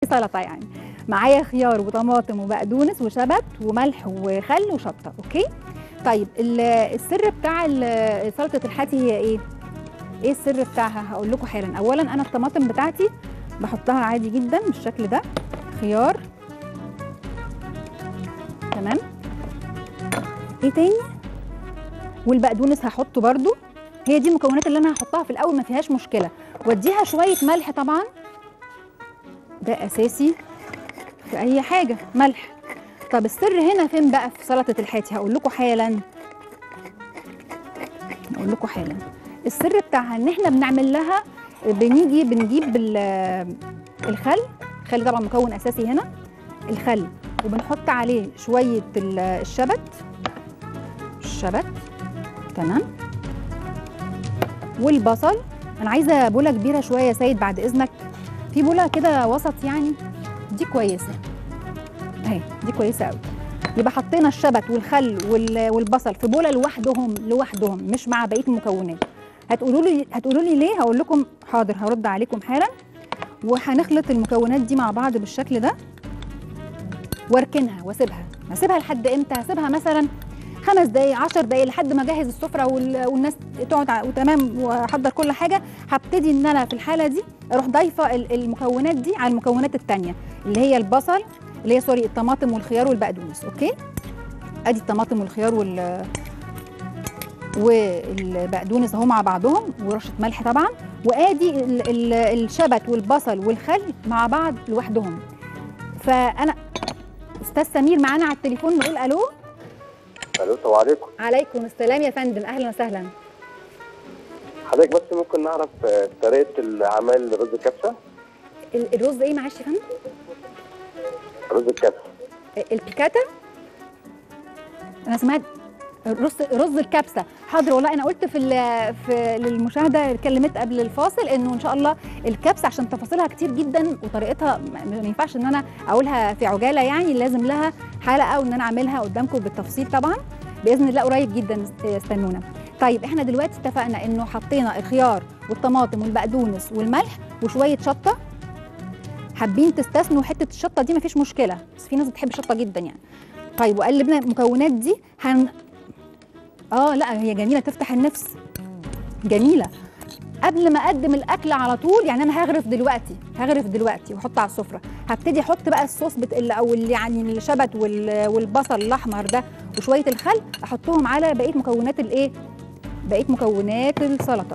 سلطه يعني معايا خيار وطماطم وبقدونس وشبت وملح وخل وشطه اوكي طيب ال- السر بتاع ال- سلطه الحاتي هي ايه ايه السر بتاعها هقول لكم حالا اولا انا الطماطم بتاعتي بحطها عادي جدا بالشكل ده خيار تمام ايه تاني والبقدونس هحطه برده هي دي المكونات اللي انا هحطها في الاول ما فيهاش مشكله واديها شويه ملح طبعا ده اساسي في اي حاجه ملح طب السر هنا فين بقى في سلطه الحاتي هقول لكم حالا هقول لكم حالا السر بتاعها ان احنا بنعمل لها بنيجي بنجيب ال- الخل الخل طبعا مكون اساسي هنا الخل وبنحط عليه شويه ال- الشبت الشبت تمام والبصل انا عايزه بوله كبيره شويه يا سيد بعد اذنك في بوله كده وسط يعني دي كويسه اهي دي كويسه قوي يبقى حطينا الشبت والخل وال- والبصل في بوله لوحدهم لوحدهم مش مع بقيه المكونات هتقولوا لي هتقولوا لي ليه هقول لكم حاضر هرد عليكم حالا وهنخلط المكونات دي مع بعض بالشكل ده واركنها واسيبها هسيبها لحد امتى هسيبها مثلا خمس دقايق عشر دقايق لحد ما اجهز السفره وال- والناس تقعد ع- وتمام واحضر كل حاجه هبتدي ان انا في الحاله دي اروح ضايفه ال- المكونات دي على المكونات التانية اللي هي البصل اللي هي سوري الطماطم والخيار والبقدونس اوكي ادي الطماطم والخيار وال والبقدونس اهو مع بعضهم ورشه ملح طبعا وادي ال- ال- الشبت والبصل والخل مع بعض لوحدهم فانا استاذ سمير معانا على التليفون نقول الو الو السلام عليكم عليكم السلام يا فندم اهلا وسهلا حضرتك بس ممكن نعرف آه، طريقه عمل رز الكبسه ال- الرز ايه معلش يا فندم رز الكبسه البيكاتا انا سمعت رز رز الكبسه حاضر والله انا قلت في ال- في للمشاهده كلمت قبل الفاصل انه ان شاء الله الكبسه عشان تفاصيلها كتير جدا وطريقتها ما ما ينفعش ان انا اقولها في عجاله يعني لازم لها حلقه وان انا اعملها قدامكم بالتفصيل طبعا باذن الله قريب جدا استنونا طيب احنا دلوقتي اتفقنا انه حطينا الخيار والطماطم والبقدونس والملح وشويه شطه حابين تستثنوا حته الشطه دي مفيش مشكله بس في ناس بتحب الشطه جدا يعني طيب وقلبنا المكونات دي هن اه لا هي جميله تفتح النفس جميله قبل ما اقدم الاكل على طول يعني انا هغرف دلوقتي هغرف دلوقتي واحط على السفره هبتدي احط بقى الصوص بت... ال- او ال- يعني الشبت وال... والبصل الاحمر ده وشويه الخل احطهم على بقيه مكونات الايه بقيه مكونات السلطه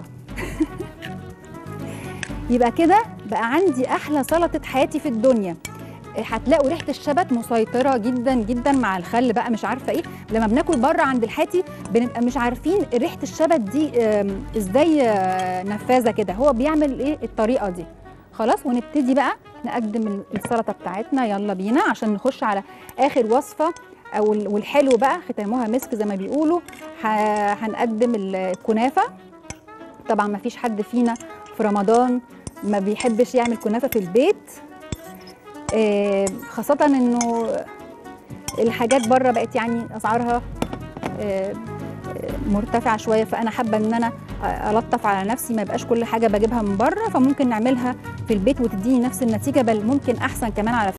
يبقى كده بقى عندي احلى سلطه حياتي في الدنيا هتلاقوا ريحه الشبت مسيطره جدا جدا مع الخل بقى مش عارفه ايه لما بناكل بره عند الحاتي بنبقى مش عارفين ريحه الشبت دي آم، ازاي آه، نفاذه كده هو بيعمل ايه الطريقه دي خلاص ونبتدي بقى نقدم السلطه بتاعتنا يلا بينا عشان نخش على اخر وصفه او ال- والحلو بقى ختامها مسك زي ما بيقولوا ه- هنقدم الكنافه طبعا ما فيش حد فينا في رمضان ما بيحبش يعمل كنافه في البيت آه، خاصة انه الحاجات بره بقت يعني اسعارها آه، آه، مرتفعة شوية فأنا حابة إن أنا ألطف على نفسي ما يبقاش كل حاجة بجيبها من بره فممكن نعملها في البيت وتديني نفس النتيجة بل ممكن أحسن كمان على